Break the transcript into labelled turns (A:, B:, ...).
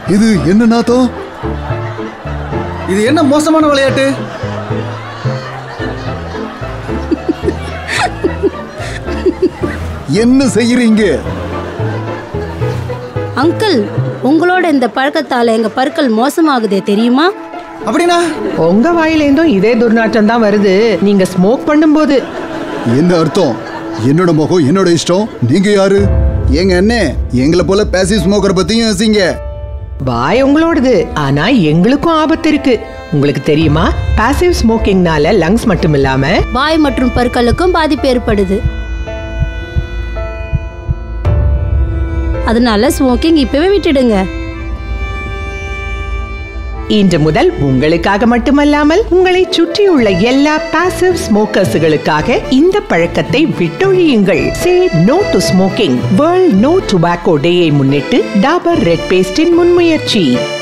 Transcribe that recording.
A: இது என்ன நாத்தம்
B: இது என்ன மோசமான விளையாட்டு
A: என்ன செய்யறீங்க
C: அங்கிள் உங்களோட இந்த பழக்கத்தால எங்க பற்கள் மோசமாகுதே தெரியுமா
B: அப்படின்னா
D: உங்க வாயிலேருந்தும் இதே துர்நாற்றம் தான் வருது நீங்க ஸ்மோக் பண்ணும்போது
A: என்ன அர்த்தம் என்னோட முகம் என்னோட இஷ்டம் நீங்க யாரு எங்க அண்ணே எங்களை போல பேசிவ் ஸ்மோக்கர் பத்தியும் யோசிங்க
D: வாய் உங்களோடது ஆனா எங்களுக்கும் ஆபத்து இருக்கு உங்களுக்கு தெரியுமா பாசிவ் ஸ்மோக்கிங்னால லங்ஸ் மட்டும் இல்லாம
C: வாய் மற்றும் பற்களுக்கும் பாதிப்பு ஏற்படுது அதனால ஸ்மோக்கிங் இப்பவே விட்டுடுங்க
D: இன்று முதல் உங்களுக்காக மட்டுமல்லாமல் உங்களை சுற்றியுள்ள எல்லா பாசிவ் ஸ்மோக்கர்ஸ்களுக்காக இந்த பழக்கத்தை விட்டொழியுங்கள் say no to smoking world no tobacco டேயை முன்னிட்டு டாபர் ரெட் பேஸ்டின் முன்முயற்சி